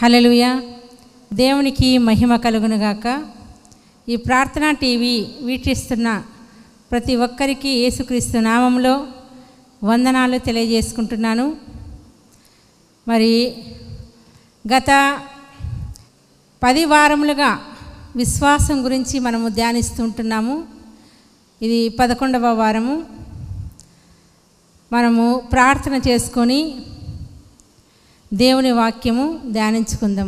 హల్లెలూయా దేవునికి మహిమ కలుగునుగాక ఈ ప్రార్థనా టీవీ వీక్షిస్తున్న ప్రతి ఒక్కరికి యేసుక్రీస్తు నామంలో వందనాలు తెలియజేసుకుంటున్నాను మరి గత పది వారములుగా విశ్వాసం గురించి మనము ధ్యానిస్తుంటున్నాము ఇది పదకొండవ వారము మనము ప్రార్థన చేసుకొని దేవుని వాక్యము ధ్యానించుకుందాం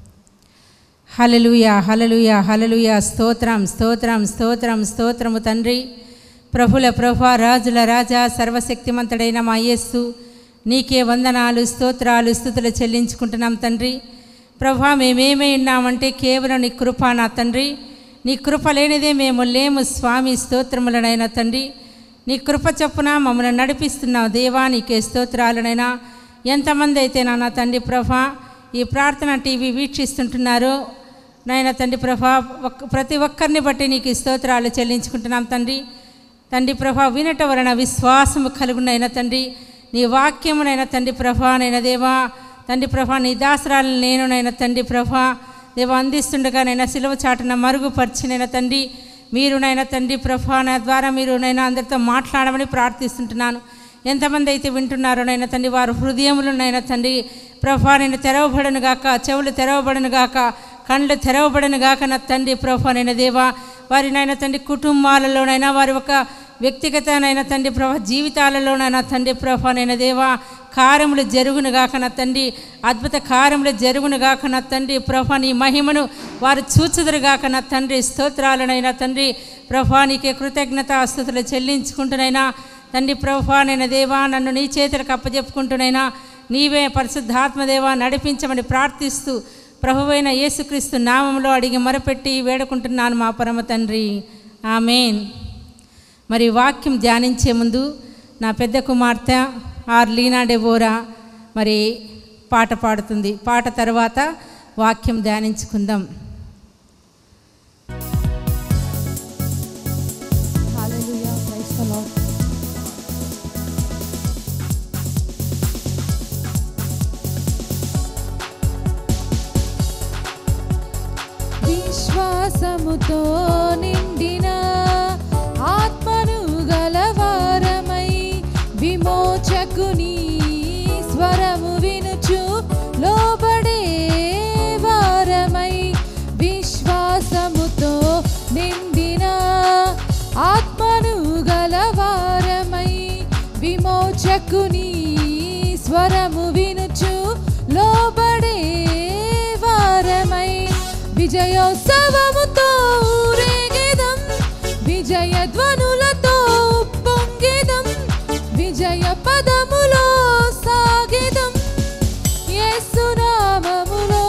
హలలుయ హలలుయ హలలుయ స్తోత్రం స్తోత్రం స్తోత్రం స్తోత్రము తండ్రి ప్రభుల ప్రభ రాజుల రాజా సర్వశక్తిమంతుడైన మా యేస్సు నీకే వందనాలు స్తోత్రాలు స్థుతులు చెల్లించుకుంటున్నాం తండ్రి ప్రభా మేమేమై ఉన్నామంటే కేవలం నీ కృప నా తండ్రి నీ కృప లేనిదే మేము లేము స్వామి స్తోత్రములనైనా తండ్రి నీ కృప చొప్పున మమ్మల్ని నడిపిస్తున్నావు దేవా నీకే స్తోత్రాలనైనా ఎంతమంది అయితే నాన్న తండ్రి ప్రభా ఈ ప్రార్థన టీవీ వీక్షిస్తుంటున్నారో నాయన తండ్రి ప్రభా ఒక్క ప్రతి ఒక్కరిని బట్టి నీకు ఈ స్తోత్రాలు చెల్లించుకుంటున్నాం తండ్రి తండ్రి ప్రభా వినట వలన విశ్వాసము కలుగునైన తండ్రి నీ వాక్యమునైనా తండ్రి ప్రభా నైనా దేవా తండ్రి ప్రభా నీ దాసరాలను నేనునైనా తండ్రి ప్రభా దేవ అందిస్తుండగా నైనా సిలువ చాటున మరుగుపరిచినైనా తండ్రి మీరునైనా తండ్రి ప్రభా నా ద్వారా మీరునైనా అందరితో మాట్లాడమని ప్రార్థిస్తుంటున్నాను ఎంతమంది అయితే వింటున్నారో నైనా తండ్రి వారు హృదయములనైనా తండ్రి ప్రభా నేను తెరవబడను గాక చెవులు తెరవబడను గాక కళ్ళు తెరవబడను గాక నా తండ్రి ప్రభా నేను దేవా వారి నాయన తండ్రి కుటుంబాలలోనైనా వారి ఒక వ్యక్తిగతనైనా తండ్రి ప్రభా జీవితాలలోనైనా తండ్రి ప్రభా నేను దేవా కార్యములు జరుగును గాక నా తండ్రి అద్భుత కార్యములు జరుగును గాక నా తండ్రి ప్రభా నీ మహిమను వారు చూచుదురు గాక నా తండ్రి స్తోత్రాలనైనా తండ్రి ప్రభా నీకే కృతజ్ఞత స్థుతులు చెల్లించుకుంటునైనా తండ్రి ప్రభా నేను దేవా నన్ను నీ చేతులకు అప్పచెప్పుకుంటునైనా నీవే పరిశుద్ధాత్మదేవా నడిపించమని ప్రార్థిస్తూ ప్రభువైన యేసుక్రీస్తు నామంలో అడిగి మొరపెట్టి వేడుకుంటున్నాను మా పరమ తండ్రి ఆమెన్ మరి వాక్యం ధ్యానించే ముందు నా పెద్ద కుమార్తె ఆర్ లీనా డెబోరా మరి పాట పాడుతుంది పాట తర్వాత వాక్యం ధ్యానించుకుందాం Hallelujah. Praise the Lord. విశ్వాసముతో నిండిన ఆత్మను గలవారమై విమోచకుని స్వరము వినుచు లోబడే వారమై విశ్వాసముతో నిండిన ఆత్మను గలవారమై విమోచకుని స్వరము వినుచు లోబడే వారమై విజయోత్సవముతో ఊరేగేదం విజయ ధ్వనులతో పొంగేదం విజయ పదములో సాగేదం యేసునామములో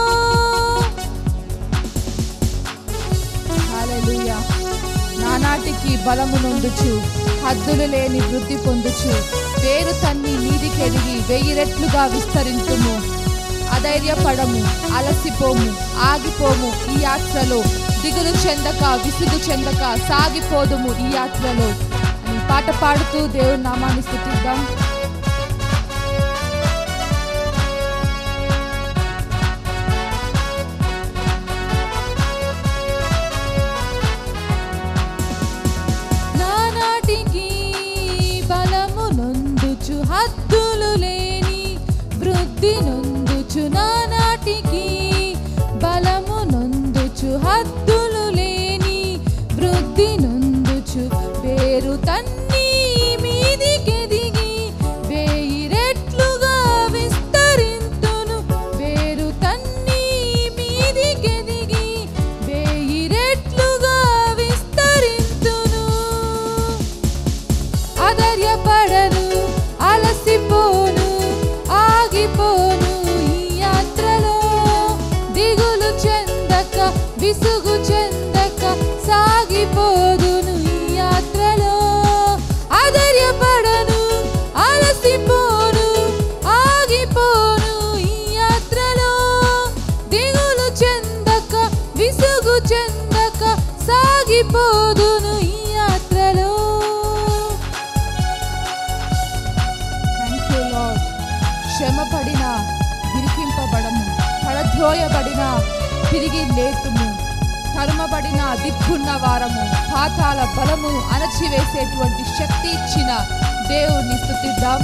హల్లెలూయా నానాటికి బలము నొందుచు హద్దులు లేని వృద్ధి పొందుచు పేరు తన్ని నీదికెదిగి వెయ్యి రెట్లుగా విస్తరింతుము అధైర్యపడము అలసిపోము ఆగిపోము ఈ యాత్రలో దిగులు చెందక విసుగు చెందక సాగిపోదుము ఈ యాత్రలో అని పాట పాడుతూ దేవుని నామాన్ని స్థుతిద్దాం నానాటికి బలము నొందుచు హద్దులు లేని వృద్ధి నొందుచు నానాటికి బలము నొందుచు హద్దులు లేని వృద్ధి నొందుచు పేరు తన్ని మీదికెదిగి వేయి రెట్లుగా విస్తరింతును పేరు తన్ని మీదికెదిగి వేయి రెట్లుగా విస్తరింతును అధైర్యపడను అలసిపోను ఆగిపోను ఈ యాత్రలో దిగులు చెందక విసుగు చెందక సాగిపోదును ఈ యాత్రలో అధైర్యపడను అలసిపోను ఆగిపోను ఈ యాత్రలో దిగులు చెందక విసుగు చెందక సాగిపోదును ఈ యాత్రలో థ్యాంక్ యూ లార్డ్ శ్రమ పడిన ఇరికింపబడము పడ త్రోయబడిన తిరిగి లేతుము తరుమబడిన దిక్కున్న వారము పాతాల బలము అణచివేసేటువంటి శక్తి ఇచ్చిన దేవుణ్ణి స్తుతిద్దాం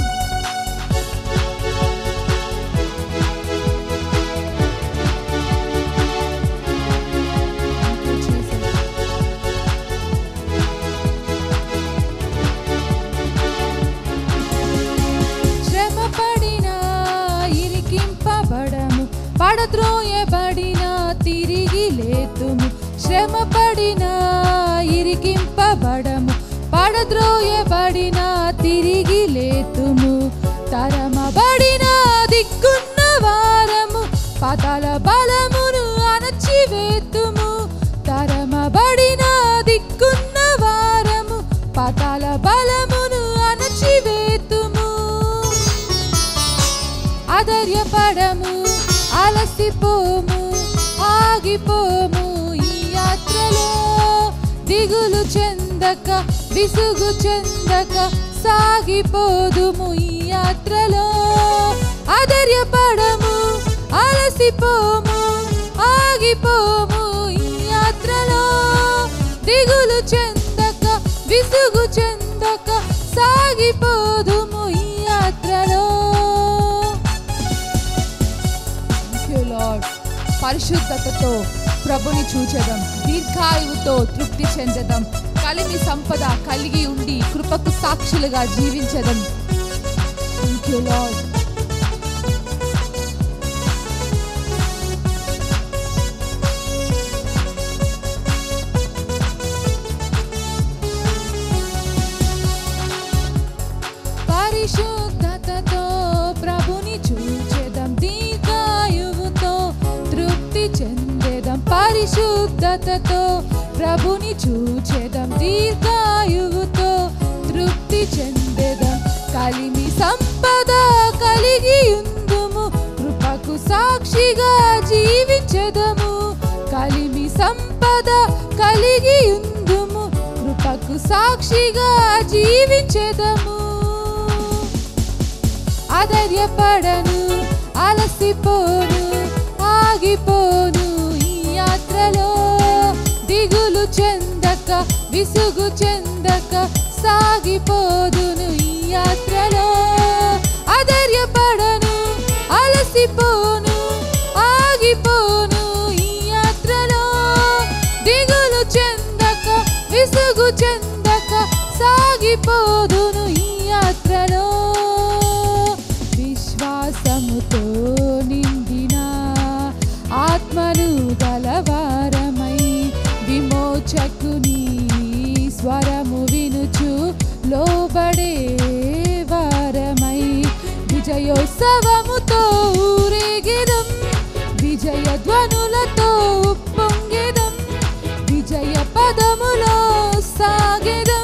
శ్రమపడిన ఇరికింపబడము పడద్రోయబడిన తిరిగి లేతుము శ్రమపడిన ఇరికింపబడము పడద్రోయబడిన తిరిగి లేతుము తరమబడిన దిక్కున్న వారము పతల బలమును అణచివేతుము తరమబడిన దిక్కున్న వారము పతల బలమును అణచివేతుము ఆధైర్యపడము అలసిపోము ఆగిపోము ఈ యాత్రలో దిగులు చెందక విసుగు చెందక సాగిపోదుము ఈ యాత్రలో ఆధైర్యపడము అలసిపోము ఆగిపోము ఈ యాత్రలో దిగులు చెందక విసుగు చెందక సాగిపోదుము ఈ యాత్రలో Thank you, Lord. పరిశుద్ధతతో ప్రభుని చూచెదం దీర్ఘాయువుతో తృప్తి చెందడం కలిమి సంపద కలిగి ఉండి కృపకు సాక్షులుగా జీవించడం Thank you, Lord. పరిశుద్ధతతో ప్రభుని చూచెదం దీర్ఘాయువుతో తృప్తి చెందేదం పరిశుద్ధతతో ప్రభుని చూచెదం దీర్ఘాయువుతో తృప్తి చెందేదం కలిమి సంపద కలిగి ఉందుము కృపకు సాక్షిగా జీవించదము కలిమి సంపద కలిగి ఉందుము కృపకు సాక్షిగా జీవించదము ఆధైర్యపడను అలసిపోను ఆగిపోను ఈ యాత్రలో దిగులు చెందక విసుగు చెందక సాగిపోదును ఈ యాత్రలో ఆధైర్యపడను అలసిపోను ఆగిపోను ఈ యాత్రలో దిగులు చెందక విసుగు చెందక సాగిపోదును ఈ యాత్రలో విశ్వాసముతో నిండిన ఆత్మను గలవారమై విమోచకుని స్వరము వినుచు లోబడే వారమై విజయోత్సవముతో ఊరేగిదం విజయ ధ్వనులతో పొంగెదం విజయ పదములో సాగెదం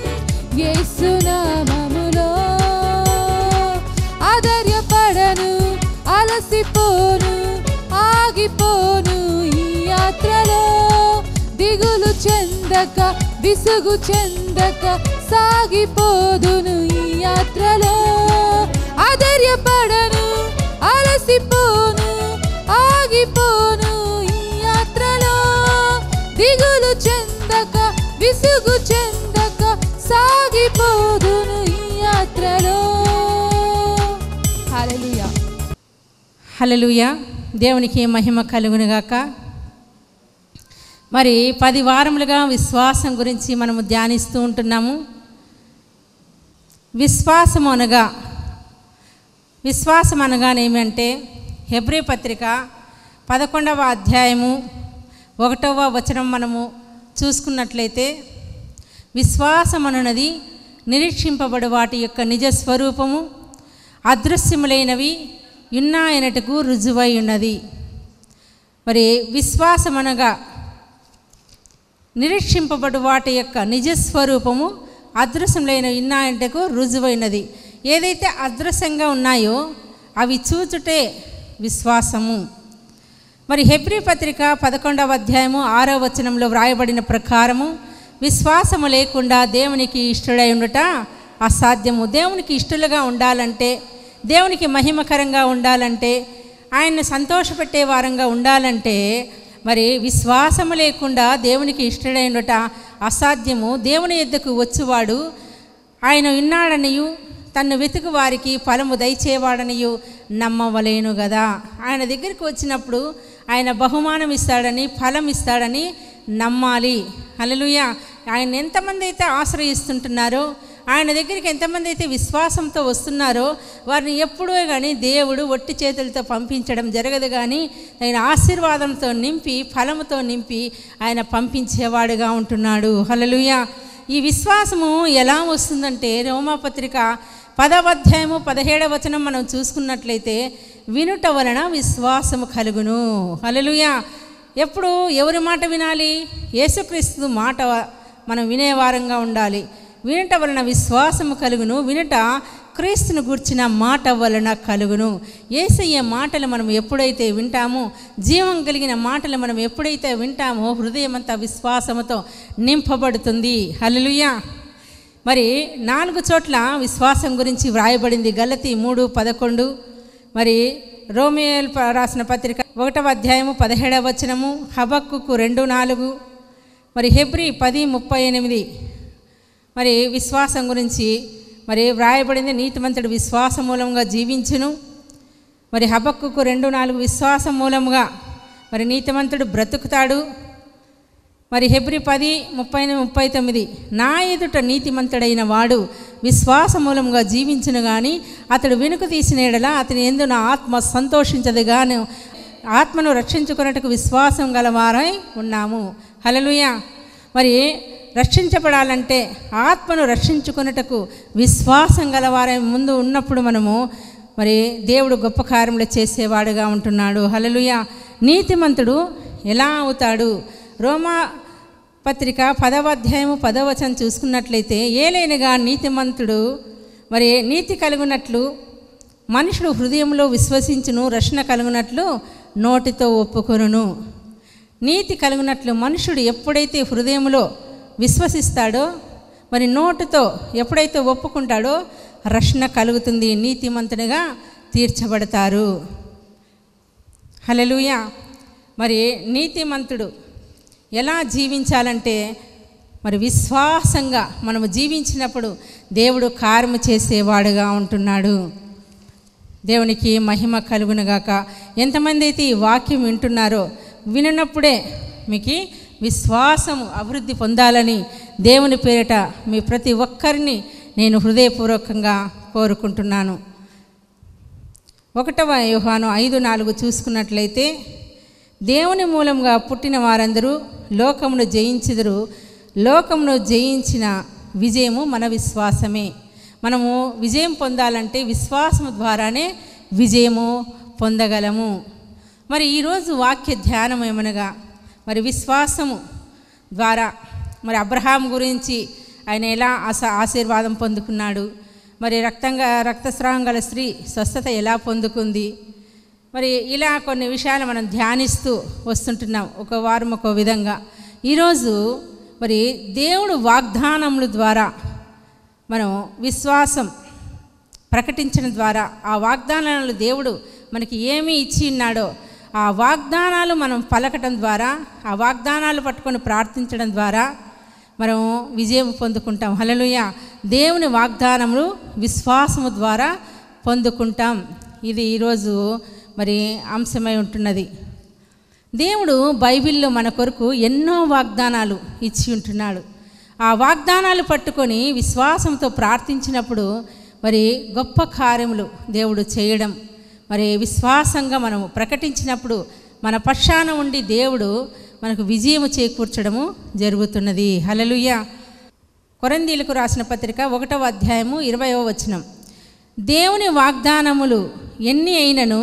యేసునామములో ఆధైర్యపడను అలసిపోను ఆగిపోను ఈ యాత్రలో దిగులు చెందక విసుగు చెందక సాగిపోదును ఈ యాత్రలో ఆధైర్యపడను అలసిపోను ఆగిపోను ఈ యాత్రలో దిగులు చెందక విసుగు చెందక సాగిపోదును ఈ యాత్రలో హల్లెలూయా హలలుయ దేవునికి మహిమ కలుగునుగాక మరి పది వారములుగా విశ్వాసం గురించి మనము ధ్యానిస్తూ ఉంటున్నాము విశ్వాసం అనగా విశ్వాసం అనగానేమంటే హెబ్రి పత్రిక పదకొండవ అధ్యాయము ఒకటవ వచనం మనము చూసుకున్నట్లయితే విశ్వాసం అనున్నది నిరీక్షింపబడు వాటి యొక్క నిజ స్వరూపము అదృశ్యములైనవి ఉన్నాయనటకు రుజువై ఉన్నది మరి విశ్వాసం అనగా నిరీక్షింపబడు వాటి యొక్క నిజస్వరూపము అదృశ్యములైన ఉన్నాయంటకు రుజువైనది ఏదైతే అదృశ్యంగా ఉన్నాయో అవి చూచుటే విశ్వాసము మరి హెబ్రి పత్రిక పదకొండవ అధ్యాయము ఆరో వచనంలో వ్రాయబడిన ప్రకారము విశ్వాసము లేకుండా దేవునికి ఇష్టడై ఉండుట అసాధ్యము దేవునికి ఇష్టలుగా ఉండాలంటే దేవునికి మహిమకరంగా ఉండాలంటే ఆయన్ని సంతోషపెట్టే వారంగా ఉండాలంటే మరి విశ్వాసము లేకుండా దేవునికి ఇష్టడైనట అసాధ్యము దేవుని ఎద్దకు వచ్చువాడు ఆయన విన్నాడనియు తన్ను వెతుకు వారికి ఫలము దయచేవాడనియు నమ్మవలేను కదా ఆయన దగ్గరికి వచ్చినప్పుడు ఆయన బహుమానం ఇస్తాడని ఫలం ఇస్తాడని నమ్మాలి హల్లెలూయా ఆయన ఎంతమంది అయితే ఆశ్రయిస్తుంటున్నారో ఆయన దగ్గరికి ఎంతమంది అయితే విశ్వాసంతో వస్తున్నారో వారిని ఎప్పుడూ కానీ దేవుడు ఒట్టి చేతులతో పంపించడం జరగదు కానీ ఆయన ఆశీర్వాదంతో నింపి ఫలముతో నింపి ఆయన పంపించేవాడుగా ఉంటున్నాడు హల్లెలూయా ఈ విశ్వాసము ఎలా వస్తుందంటే రోమాపత్రిక పదవ అధ్యాయము పదిహేడవ వచనం మనం చూసుకున్నట్లయితే వినుట వలన విశ్వాసము కలుగును హల్లెలూయా ఎప్పుడు ఎవరి మాట వినాలి యేసుక్రీస్తు మాట మనం వినేవారంగా ఉండాలి వినుట వలన విశ్వాసము కలుగును వినుట క్రీస్తును గూర్చిన మాట వలన కలుగును ఏసయ్య మాటలు మనం ఎప్పుడైతే వింటామో జీవం కలిగిన మాటలు మనం ఎప్పుడైతే వింటామో హృదయం అంతా విశ్వాసముతో నింపబడుతుంది హల్లెలూయా మరి నాలుగు చోట్ల విశ్వాసం గురించి వ్రాయబడింది గలతి మూడు పదకొండు మరి రోమియోల్ ప- రాసిన పత్రిక ఒకటవ అధ్యాయము పదిహేడవ వచనము హబక్కుకు రెండు నాలుగు మరి హెబ్రి పది ముప్పై ఎనిమిది మరి విశ్వాసం గురించి మరి వ్రాయబడింది నీతిమంతుడు విశ్వాస మూలంగా జీవించును మరి హబక్కుకు రెండు నాలుగు విశ్వాసం మూలముగా మరి నీతిమంతుడు బ్రతుకుతాడు మరి హెబ్రి పది ముప్పై ముప్పై తొమ్మిది నా ఎదుట నీతిమంతుడైన వాడు విశ్వాస మూలంగా జీవించును గాని అతడు వెనుక తీసిన ఎడల అతని ఎందు నా ఆత్మ సంతోషించదు గాను ఆత్మను రక్షించుకున్నట్టుకు విశ్వాసం గలవారై ఉన్నాము హల్లెలూయా మరి రక్షించబడాలంటే ఆత్మను రక్షించుకున్నట్టుకు విశ్వాసం గలవారై ముందు ఉన్నప్పుడు మనము మరి దేవుడు గొప్ప కార్యములు చేసేవాడుగా ఉంటున్నాడు హల్లెలూయా నీతిమంతుడు ఎలా అవుతాడు రోమా పత్రిక పదవ అధ్యాయము పదవ వచనం చూసుకున్నట్లయితే ఏలైనగా నీతిమంతుడు మరి నీతి కలుగునట్లు మనుషుడు హృదయంలో విశ్వసించును రక్షణ కలుగునట్లు నోటితో ఒప్పుకొనును నీతి కలుగునట్లు మనుషుడు ఎప్పుడైతే హృదయంలో విశ్వసిస్తాడో మరి నోటితో ఎప్పుడైతే ఒప్పుకుంటాడో రక్షణ కలుగుతుంది నీతిమంతునిగా తీర్చబడతారు హల్లెలూయా మరి నీతిమంతుడు ఎలా జీవించాలంటే మరి విశ్వాసంగా మనము జీవించినప్పుడు దేవుడు కార్యము చేసేవాడుగా ఉంటున్నాడు దేవునికి మహిమ కలుగునుగాక ఎంతమంది అయితే ఈ వాక్యం వింటున్నారో వినప్పుడే మీకు విశ్వాసము అభివృద్ధి పొందాలని దేవుని పేరిట మీ ప్రతి ఒక్కరిని నేను హృదయపూర్వకంగా కోరుకుంటున్నాను ఒకటవ యోహాను ఐదు నాలుగు చూసుకున్నట్లయితే దేవుని మూలంగా పుట్టిన వారందరూ లోకమును జయించుదురు లోకమును జయించిన విజయము మన విశ్వాసమే మనము విజయం పొందాలంటే విశ్వాసము ద్వారానే విజయము పొందగలము మరి ఈరోజు వాక్య ధ్యానం ఏమనగా మరి విశ్వాసము ద్వారా మరి అబ్రహాం గురించి ఆయన ఎలా ఆశ ఆశీర్వాదం పొందుకున్నాడు మరి రక్తంగా రక్తస్రావం గల స్త్రీ స్వస్థత ఎలా పొందుకుంది మరి ఇలా కొన్ని విషయాలు మనం ధ్యానిస్తూ వస్తుంటున్నాం ఒక వారం ఒక విధంగా ఈరోజు మరి దేవుడు వాగ్దానముల ద్వారా మనం విశ్వాసం ప్రకటించడం ద్వారా ఆ వాగ్దానాలు దేవుడు మనకి ఏమి ఇచ్చి ఉన్నాడో ఆ వాగ్దానాలు మనం పలకటం ద్వారా ఆ వాగ్దానాలు పట్టుకొని ప్రార్థించడం ద్వారా మనం విజయం పొందుకుంటాం హల్లెలూయా దేవుని వాగ్దానములు విశ్వాసము ద్వారా పొందుకుంటాం ఇది ఈరోజు మరి అంశమై ఉంటున్నది దేవుడు బైబిల్లో మన కొరకు ఎన్నో వాగ్దానాలు ఇచ్చి ఉంటున్నాడు ఆ వాగ్దానాలు పట్టుకొని విశ్వాసంతో ప్రార్థించినప్పుడు మరి గొప్ప కార్యములు దేవుడు చేయడం మరి విశ్వాసంగా మనము ప్రకటించినప్పుడు మన పక్షాన ఉండి దేవుడు మనకు విజయము చేకూర్చడము జరుగుతున్నది హలలుయ కొరందీలకు రాసిన పత్రిక ఒకటవ అధ్యాయము ఇరవయవ వచనం దేవుని వాగ్దానములు ఎన్ని అయినను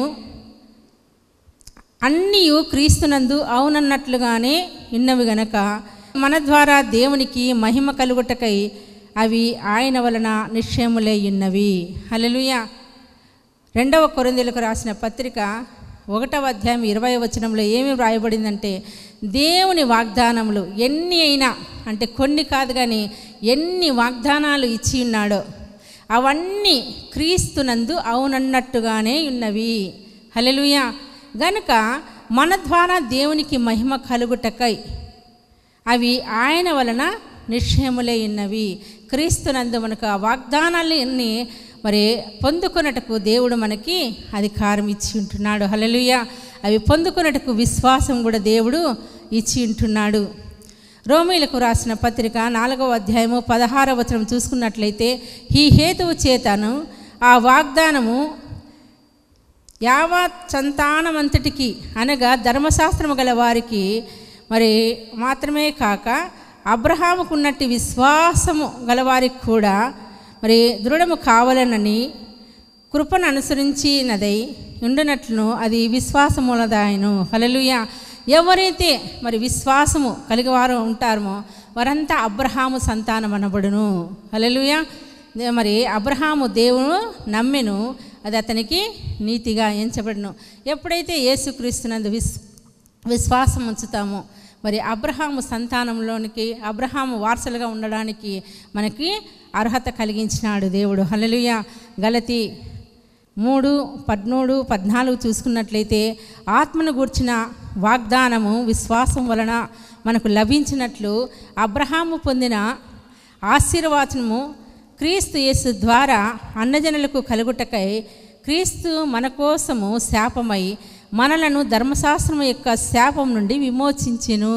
అన్నీ క్రీస్తునందు అవునన్నట్లుగానే ఇన్నవి గనక మన ద్వారా దేవునికి మహిమ కలుగుటకై అవి ఆయన వలన నిశ్చయములై ఉన్నవి హల్లెలూయ రెండవ కొరిందీలకు రాసిన పత్రిక ఒకటవ అధ్యాయం ఇరవై వచనంలో ఏమి వ్రాయబడిందంటే దేవుని వాగ్దానములు ఎన్ని అయినా అంటే కొన్ని కాదు కానీ ఎన్ని వాగ్దానాలు ఇచ్చి ఉన్నాడో అవన్నీ క్రీస్తునందు అవునన్నట్టుగానే ఉన్నవి హల్లెలూయా గనుక మన ద్వారా దేవునికి మహిమ కలుగుటకై అవి ఆయన వలన నిశ్చయములై ఉన్నవి క్రీస్తునందు మనకు ఆ వాగ్దానాలన్నీ మరి పొందుకొనటకు దేవుడు మనకి అధికారం ఇచ్చి ఉంటున్నాడు హల్లెలూయ అవి పొందుకొనటకు విశ్వాసం కూడా దేవుడు ఇచ్చి ఉంటున్నాడు రోమీలకు రాసిన పత్రిక నాలుగవ అధ్యాయము పదహారవ వచనం చూసుకున్నట్లయితే ఈ హేతువు చేతను ఆ వాగ్దానము యావత్ సంతానమంతటికి అనగా ధర్మశాస్త్రము గల వారికి మరి మాత్రమే కాక అబ్రహాముకున్నట్టు విశ్వాసము గలవారికి కూడా మరి దృఢము కావాలనని కృపను అనుసరించినదై ఉండునట్లును అది విశ్వాసములదాయను హలలుయ ఎవరైతే మరి విశ్వాసము కలిగివారు ఉంటారో వారంతా అబ్రహాము సంతానం అనబడును హలలుయ మరి అబ్రహాము దేవుడు నమ్మెను అది అతనికి నీతిగా ఎంచబడును ఎప్పుడైతే యేసుక్రీస్తునందు విస్ విశ్వాసం ఉంచుతామో మరి అబ్రహాము సంతానంలోనికి అబ్రహాము వారసులుగా ఉండడానికి మనకి అర్హత కలిగించినాడు దేవుడు హల్లెలూయ గలతి మూడు పద్మూడు పద్నాలుగు చూసుకున్నట్లయితే ఆత్మను గూర్చిన వాగ్దానము విశ్వాసం వలన మనకు లభించినట్లు అబ్రహాము పొందిన ఆశీర్వాచనము క్రీస్తు యేసు ద్వారా అన్నజనులకు కలుగుటకై క్రీస్తు మన కోసము శాపమై మనలను ధర్మశాస్త్రం యొక్క శాపం నుండి విమోచించెను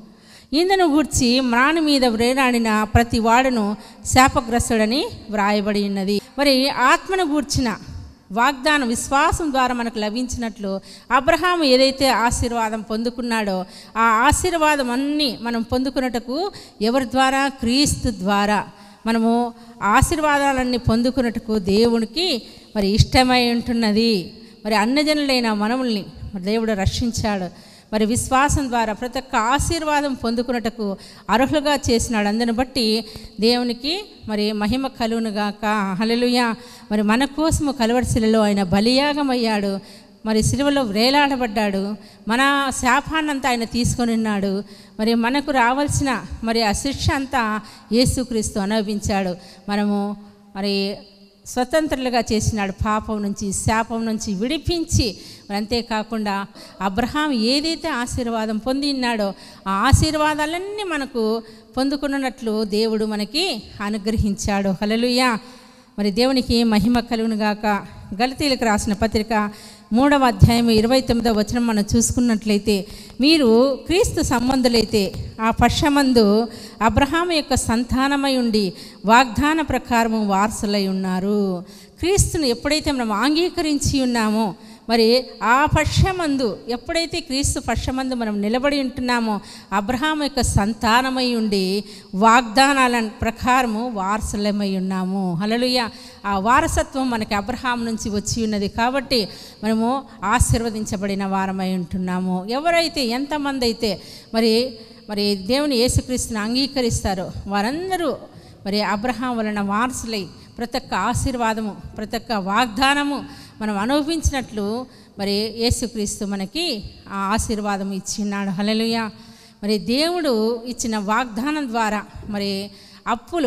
ఇందును గూర్చి మ్రాణి మీద వ్రేలాడిన ప్రతి వాడును శాపగ్రస్తుడని వ్రాయబడి ఉన్నది మరి ఆత్మను గూర్చిన వాగ్దానం విశ్వాసం ద్వారా మనకు లభించినట్లు అబ్రహాము ఏదైతే ఆశీర్వాదం పొందుకున్నాడో ఆ ఆశీర్వాదం అన్నీ మనం పొందుకున్నటకు ఎవరి ద్వారా క్రీస్తు ద్వారా మనము ఆశీర్వాదాలన్నీ పొందుకున్నట్టుకు దేవునికి మరి ఇష్టమై ఉంటున్నది మరి అన్నజనులైన మనముల్ని మరి దేవుడు రక్షించాడు మరి విశ్వాసం ద్వారా ప్రతి ఒక్క ఆశీర్వాదం పొందుకున్నటకు అర్హులుగా చేసినాడు అందుని బట్టి దేవునికి మరి మహిమ కలుగునుగాక హల్లెలూయ మరి మన కోసము కలవరిశిలలో ఆయన బలియాగమయ్యాడు మరి సిలువలో వేలాడబడ్డాడు మన శాపాన్నంతా ఆయన తీసుకొని ఉన్నాడు మరి మనకు రావాల్సిన మరి ఆ శిక్ష అంతా యేసుక్రీస్తు అనుభవించాడు మనము మరి స్వతంత్రులుగా చేసినాడు పాపం నుంచి శాపం నుంచి విడిపించి మరి అంతేకాకుండా అబ్రహాం ఏదైతే ఆశీర్వాదం పొంది ఉన్నాడో ఆ ఆశీర్వాదాలన్నీ మనకు పొందుకున్నట్లు దేవుడు మనకి అనుగ్రహించాడు హలలుయా మరి దేవునికి మహిమ కలుగునుగాక గలతీలకు రాసిన పత్రిక మూడవ అధ్యాయం ఇరవై తొమ్మిదవ వచనం మనం చూసుకున్నట్లయితే మీరు క్రీస్తు సంబంధులైతే ఆ పక్షమందు అబ్రహాం యొక్క సంతానమై ఉండి వాగ్దాన ప్రకారము వారసులై ఉన్నారు క్రీస్తును ఎప్పుడైతే మనం అంగీకరించి ఉన్నామో మరి ఆ పక్షమందు ఎప్పుడైతే క్రీస్తు పక్షమందు మనం నిలబడి ఉంటున్నామో అబ్రహాం యొక్క సంతానమై ఉండి వాగ్దానాల ప్రకారము వారసులమై ఉన్నాము హలలుయ ఆ వారసత్వం మనకి అబ్రహాం నుంచి వచ్చి ఉన్నది కాబట్టి మనము ఆశీర్వదించబడిన వారమై ఉంటున్నాము ఎవరైతే ఎంతమంది అయితే మరి మరి దేవుని యేసుక్రీస్తుని అంగీకరిస్తారో వారందరూ మరి అబ్రహాం వలన వారసులై ప్రతి ఒక్క ఆశీర్వాదము ప్రతి ఒక్క వాగ్దానము మనం అనుభవించినట్లు మరి యేసుక్రీస్తు మనకి ఆ ఆశీర్వాదం ఇచ్చిన్నాడు హల్లెలూయ మరి దేవుడు ఇచ్చిన వాగ్దానం ద్వారా మరి అప్పులు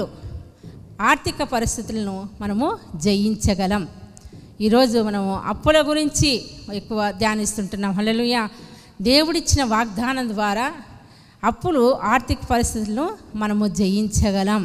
ఆర్థిక పరిస్థితులను మనము జయించగలం ఈరోజు మనము అప్పుల గురించి ఎక్కువ ధ్యానిస్తుంటున్నాం హల్లెలూయ దేవుడిచ్చిన వాగ్దానం ద్వారా అప్పులు ఆర్థిక పరిస్థితులను మనము జయించగలం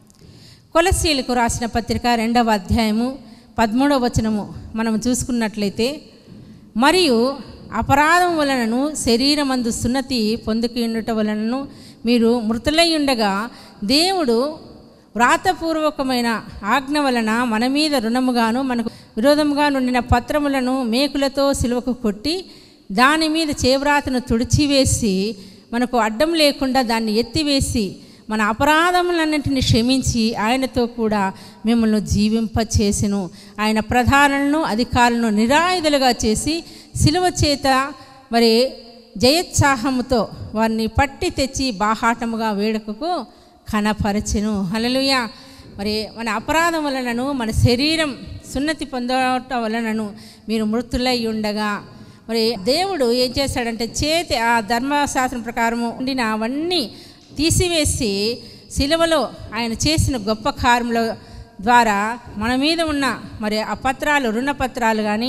కొలసీలకు రాసిన పత్రిక రెండవ అధ్యాయము పదమూడవ వచనము మనం చూసుకున్నట్లయితే మరియు అపరాధం వలనను శరీరమందు సున్నతి పొందుకుండుట వలనను మీరు మృతులై ఉండగా దేవుడు వ్రాతపూర్వకమైన ఆజ్ఞ వలన మన మీద రుణముగాను మనకు విరోధముగా నుండిన పత్రములను మేకులతో సిలువకు కొట్టి దాని మీద చేవ్రాతను తుడిచివేసి మనకు అడ్డం లేకుండా దాన్ని ఎత్తివేసి మన అపరాధములన్నింటిని క్షమించి ఆయనతో కూడా మిమ్మల్ని జీవింపచేసెను ఆయన ప్రధానులను అధికారులను నిరాయుధులుగా చేసి సిలువ చేత మరి జయోత్సాహముతో వారిని పట్టి తెచ్చి బాహాటముగా వేడుకకు కనపరచెను హలలుయ మరి మన అపరాధం వలనను మన శరీరం సున్నతి పొందటం వలనను మీరు మృతులై ఉండగా మరి దేవుడు ఏం చేశాడంటే చేతి ఆ ధర్మశాస్త్రం ప్రకారము ఉండిన అవన్నీ తీసివేసి శిలువలో ఆయన చేసిన గొప్ప కార్యముల ద్వారా మన మీద ఉన్న మరి ఆ పత్రాలు రుణపత్రాలు కానీ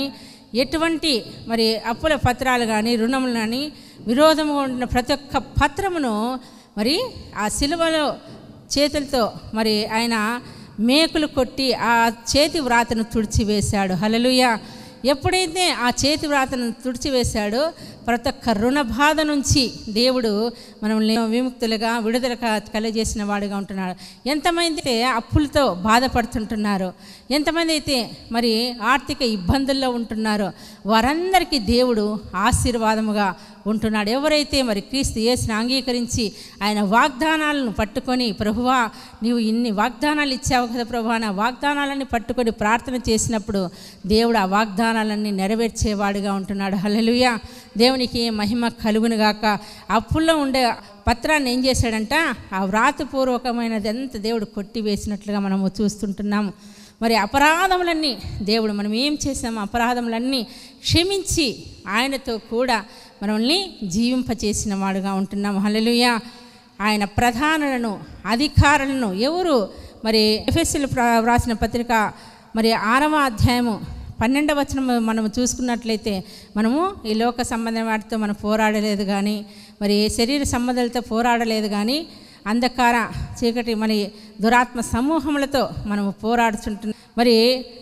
ఎటువంటి మరి అప్పుల పత్రాలు కానీ రుణములు కానీ విరోధము ఉన్న ప్రతి ఒక్క పత్రమును మరి ఆ సిలువలో చేతులతో మరి ఆయన మేకులు కొట్టి ఆ చేతి వ్రాతను తుడిచివేశాడు హలలుయ ఎప్పుడైతే ఆ చేతి వ్రాతను తుడిచివేశాడో ప్రతి ఒక్క రుణ బాధ నుంచి దేవుడు మనల్ని విముక్తులుగా విడుదల కలగజేసిన వాడుగా ఉంటున్నాడు ఎంతమంది అయితే అప్పులతో బాధపడుతుంటున్నారో ఎంతమంది అయితే మరి ఆర్థిక ఇబ్బందుల్లో ఉంటున్నారో వారందరికీ దేవుడు ఆశీర్వాదముగా ఉంటున్నాడు ఎవరైతే మరి క్రీస్తు యేసుని అంగీకరించి ఆయన వాగ్దానాలను పట్టుకొని ప్రభువా నీవు ఇన్ని వాగ్దానాలు ఇచ్చావు కదా ప్రభువా నా వాగ్దానాలన్నీ పట్టుకొని ప్రార్థన చేసినప్పుడు దేవుడు ఆ వాగ్దానాలన్నీ నెరవేర్చేవాడుగా ఉంటున్నాడు హల్లెలూయ దేవునికి మహిమ కలుగును గాక అప్పుల్లో ఉండే పత్రాన్ని ఏం చేశాడంట ఆ వ్రాతపూర్వకమైనది ఎంత దేవుడు కొట్టివేసినట్లుగా మనము చూస్తుంటున్నాము మరి అపరాధములన్నీ దేవుడు మనం ఏం చేసాము అపరాధములన్నీ క్షమించి ఆయనతో కూడా మనల్ని జీవింపచేసిన వాడుగా ఉంటున్నాము హల్లెలూయ ఆయన ప్రధానులను అధికారులను ఎవరు మరి ఎఫ్ఎస్ఎల్ వ్రాసిన పత్రిక మరి ఆరవ అధ్యాయము పన్నెండవ వచనం మనం చూసుకున్నట్లయితే మనము ఈ లోక సంబంధం వాటితో మనం పోరాడలేదు కానీ మరి శరీర సంబంధాలతో పోరాడలేదు కానీ అంధకార చీకటి మరి దురాత్మ సమూహములతో మనము పోరాడుతుంటున్నాం మరి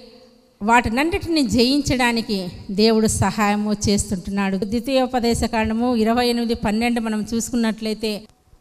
వాటినన్నిటిని జయించడానికి దేవుడు సహాయము చేస్తుంటున్నాడు ద్వితీయోపదేశ కాండము ఇరవై ఎనిమిది పన్నెండు మనం చూసుకున్నట్లయితే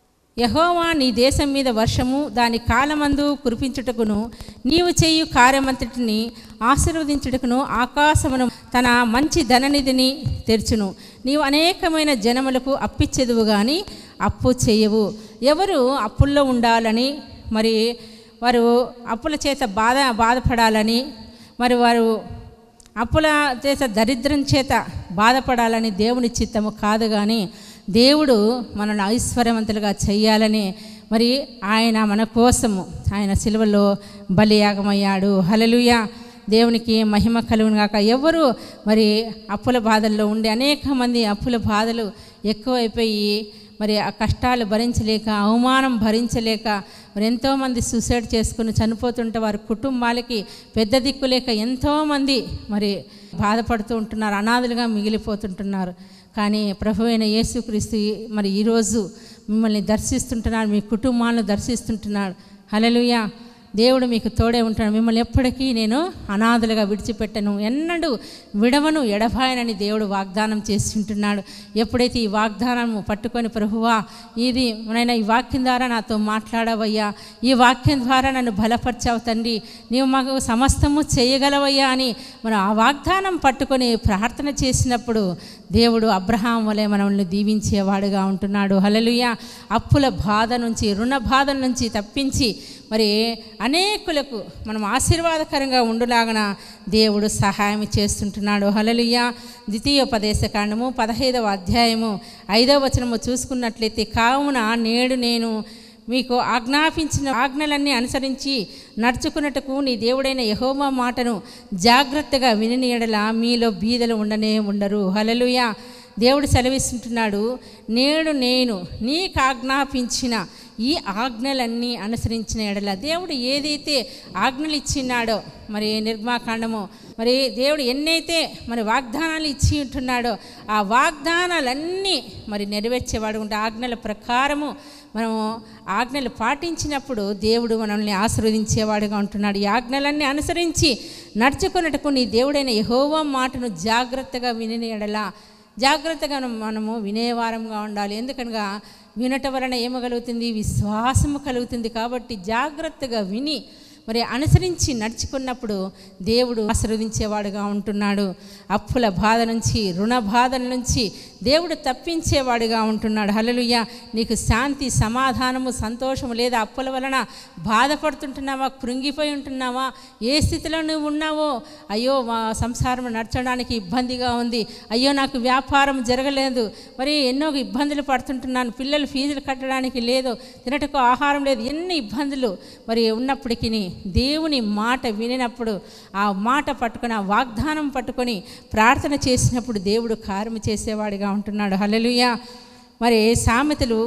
యహోవా నీ దేశం మీద వర్షము దాని కాలమందు కురిపించుటకును నీవు చేయు కార్యమంతటిని ఆశీర్వదించుటకును ఆకాశమును తన మంచి ధననిధిని తెరుచును నీవు అనేకమైన జనములకు అప్పిచ్చెదువు కానీ అప్పు చేయవు ఎవరు అప్పుల్లో ఉండాలని మరి వారు అప్పుల చేత బాధ బాధపడాలని మరి వారు అప్పుల చేత దరిద్రం చేత బాధపడాలని దేవుని చిత్తము కాదు కానీ దేవుడు మనల్ని ఐశ్వర్యవంతులుగా చెయ్యాలని మరి ఆయన మన కోసము ఆయన సిలువలో బలియాగమయ్యాడు హలలుయ దేవునికి మహిమ కలుగును గాక ఎవరు మరి అప్పుల బాధల్లో ఉండి అనేక మంది అప్పుల బాధలు ఎక్కువైపోయి మరి ఆ కష్టాలు భరించలేక అవమానం భరించలేక మరి ఎంతోమంది సూసైడ్ చేసుకుని చనిపోతుంటే వారి కుటుంబాలకి పెద్ద దిక్కు లేక ఎంతోమంది మరి బాధపడుతూ ఉంటున్నారు అనాథులుగా మిగిలిపోతుంటున్నారు కానీ ప్రభు అయిన యేసుక్రీస్తు మరి ఈరోజు మిమ్మల్ని దర్శిస్తుంటున్నాడు మీ కుటుంబాలను దర్శిస్తుంటున్నాడు హలలుయ దేవుడు మీకు తోడే ఉంటాడు మిమ్మల్ని ఎప్పటికీ నేను అనాథలుగా విడిచిపెట్టను ఎన్నడూ విడవను ఎడబాయనని దేవుడు వాగ్దానం చేసి ఉంటున్నాడు ఎప్పుడైతే ఈ వాగ్దానం పట్టుకొని ప్రభువా ఇది నైనా ఈ వాక్యం ద్వారా నాతో మాట్లాడవయ్యా ఈ వాక్యం ద్వారా నన్ను బలపరిచావు తండ్రి నీవు మాకు సమస్తము చేయగలవయ్యా అని మనం ఆ వాగ్దానం పట్టుకొని ప్రార్థన చేసినప్పుడు దేవుడు అబ్రహాం వలె మనల్ని దీవించేవాడుగా ఉంటున్నాడు హలలుయ అప్పుల బాధ నుంచి రుణ బాధ నుంచి తప్పించి మరి అనేకులకు మనం ఆశీర్వాదకరంగా ఉండులాగన దేవుడు సహాయం చేస్తుంటున్నాడు హలలుయ ద్వితీయోపదేశ కాండము పదహైదవ అధ్యాయము ఐదవ వచనము చూసుకున్నట్లయితే కావున నేడు నేను మీకు ఆజ్ఞాపించిన ఆజ్ఞలన్నీ అనుసరించి నడుచుకున్నట్టుకు నీ దేవుడైన యహోవా మాటను జాగ్రత్తగా విని ఎడల మీలో బీదలు ఉండనే ఉండరు హలలుయ దేవుడు సెలవిస్తుంటున్నాడు నేడు నేను నీకు ఆజ్ఞాపించిన ఈ ఆజ్ఞలన్నీ అనుసరించిన ఎడల దేవుడు ఏదైతే ఆజ్ఞలు ఇచ్చినాడో మరి నిర్మాకాండము మరి దేవుడు ఎన్నైతే మరి వాగ్దానాలు ఇచ్చి ఉంటున్నాడో ఆ వాగ్దానాలన్నీ మరి నెరవేర్చేవాడు ఉంటే ఆజ్ఞల ప్రకారము మనము ఆజ్ఞలు పాటించినప్పుడు దేవుడు మనల్ని ఆశీర్వదించేవాడుగా ఉంటున్నాడు ఈ ఆజ్ఞలన్నీ అనుసరించి నడుచుకున్నట్టుకు నీ దేవుడైన యహోవా మాటను జాగ్రత్తగా విని ఎడలా జాగ్రత్తగా మనము వినేవారంగా ఉండాలి ఎందుకనగా వినటం వలన ఏమగలుగుతుంది విశ్వాసము కలుగుతుంది కాబట్టి జాగ్రత్తగా విని మరి అనుసరించి నడుచుకున్నప్పుడు దేవుడు ఆశీర్వదించేవాడుగా ఉంటున్నాడు అప్పుల బాధ నుంచి రుణ బాధల నుంచి దేవుడు తప్పించేవాడుగా ఉంటున్నాడు హలలుయ్య నీకు శాంతి సమాధానము సంతోషము లేదా అప్పుల వలన బాధపడుతుంటున్నావా కృంగిపోయి ఉంటున్నావా ఏ స్థితిలో నువ్వు ఉన్నావో అయ్యో మా సంసారం నడచడానికి ఇబ్బందిగా ఉంది అయ్యో నాకు వ్యాపారం జరగలేదు మరి ఎన్నో ఇబ్బందులు పడుతుంటున్నాను పిల్లలు ఫీజులు కట్టడానికి లేదు తినటకు ఆహారం లేదు ఎన్ని ఇబ్బందులు మరి ఉన్నప్పటికీ దేవుని మాట వినినప్పుడు ఆ మాట పట్టుకొని ఆ వాగ్దానం పట్టుకొని ప్రార్థన చేసినప్పుడు దేవుడు కార్యము చేసేవాడిగా ఉంటున్నాడు హల్లెలూయా మరి సామెతలు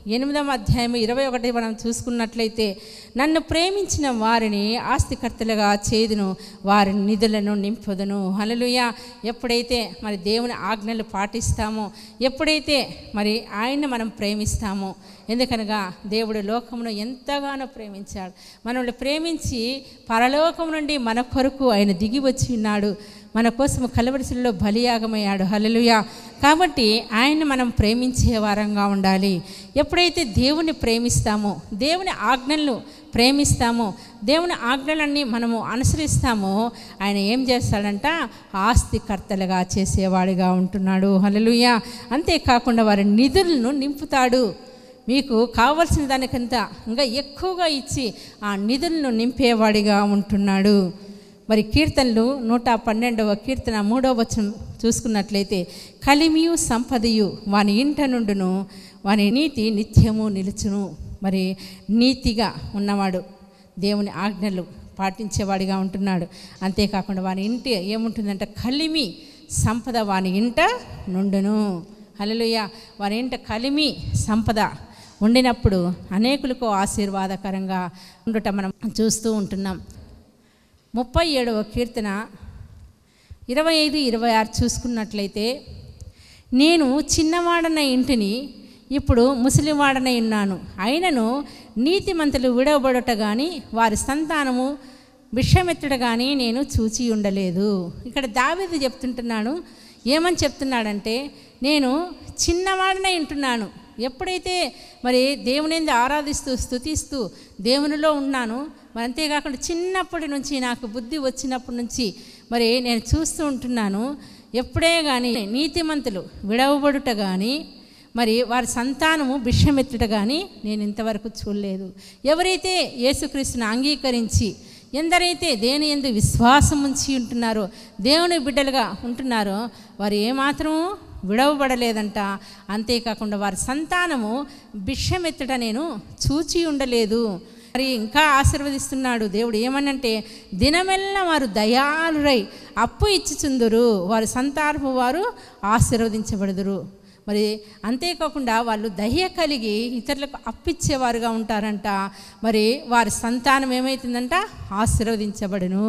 ఎనిమిదవ అధ్యాయం ఇరవై ఒకటి మనం చూసుకున్నట్లయితే నన్ను ప్రేమించిన వారిని ఆస్తికర్తలుగా చేదును వారి నిధులను నింపుదును హలలుయ ఎప్పుడైతే మరి దేవుని ఆజ్ఞలు పాటిస్తామో ఎప్పుడైతే మరి ఆయన్ని మనం ప్రేమిస్తామో ఎందుకనగా దేవుడు లోకమును ఎంతగానో ప్రేమించాడు మనల్ని ప్రేమించి పరలోకం నుండి మన కొరకు ఆయన దిగి వచ్చి ఉన్నాడు మన కోసం కలవరిశిలో బలియాగమయ్యాడు హలలుయ కాబట్టి ఆయన్ని మనం ప్రేమించే వారంగా ఉండాలి ఎప్పుడైతే దేవుని ప్రేమిస్తామో దేవుని ఆజ్ఞలను ప్రేమిస్తామో దేవుని ఆజ్ఞలన్నీ మనము అనుసరిస్తామో ఆయన ఏం చేస్తాడంట ఆస్తికర్తలుగా చేసేవాడిగా ఉంటున్నాడు హలలుయ అంతేకాకుండా వారి నిధులను నింపుతాడు మీకు కావలసిన దానికంత ఇంకా ఎక్కువగా ఇచ్చి ఆ నిధులను నింపేవాడిగా ఉంటున్నాడు మరి కీర్తనలు నూట పన్నెండవ కీర్తన మూడవ వచనం చూసుకున్నట్లయితే కలిమియు సంపదయు వాని ఇంట నుండును వాని నీతి నిత్యము నిలుచును మరి నీతిగా ఉన్నవాడు దేవుని ఆజ్ఞలు పాటించేవాడిగా ఉంటున్నాడు అంతేకాకుండా వాని ఇంటి ఏముంటుందంటే కలిమి సంపద వాని ఇంట నుండును హల్లెలూయా వారి ఇంట కలిమి సంపద ఉండినప్పుడు అనేకులకు ఆశీర్వాదకరంగా ఉండుట మనం చూస్తూ ఉంటున్నాం ముప్పై ఏడవ కీర్తన ఇరవై ఐదు ఇరవై ఆరు చూసుకున్నట్లయితే నేను చిన్నవాడన ఇంటిని ఇప్పుడు ముసలివాడనై ఉన్నాను అయినను నీతిమంతులు విడవబడుట కానీ వారి సంతానము విషమెత్తుట కానీ నేను చూచి ఉండలేదు ఇక్కడ దావీదు చెప్తుంటున్నాను ఏమని చెప్తున్నాడంటే నేను చిన్నవాడనై ఉంటున్నాను ఎప్పుడైతే మరి దేవునింది ఆరాధిస్తూ స్థుతిస్తూ దేవునిలో ఉన్నాను మరి అంతేకాకుండా చిన్నప్పటి నుంచి నాకు బుద్ధి వచ్చినప్పటి నుంచి మరి నేను చూస్తూ ఉంటున్నాను ఎప్పుడే కానీ నీతిమంతులు విడవబడుట కానీ మరి వారి సంతానము భిక్షమెత్తుట కానీ నేను ఇంతవరకు చూడలేదు ఎవరైతే యేసుక్రీస్తుని అంగీకరించి ఎందరైతే దేని ఎందు విశ్వాసం ఉంచి ఉంటున్నారో దేవుని బిడ్డలుగా ఉంటున్నారో వారు ఏమాత్రము విడవబడలేదంట అంతేకాకుండా వారి సంతానము భిక్షమెత్తుట నేను చూచి ఉండలేదు మరి ఇంకా ఆశీర్వదిస్తున్నాడు దేవుడు ఏమనంటే దినమెల్లా వారు దయాలురై అప్పు ఇచ్చుచుందురు వారి సంతానపు వారు ఆశీర్వదించబడుదురు మరి అంతేకాకుండా వాళ్ళు దయ కలిగి ఇతరులకు అప్పిచ్చేవారుగా ఉంటారంట మరి వారి సంతానం ఏమవుతుందంట ఆశీర్వదించబడును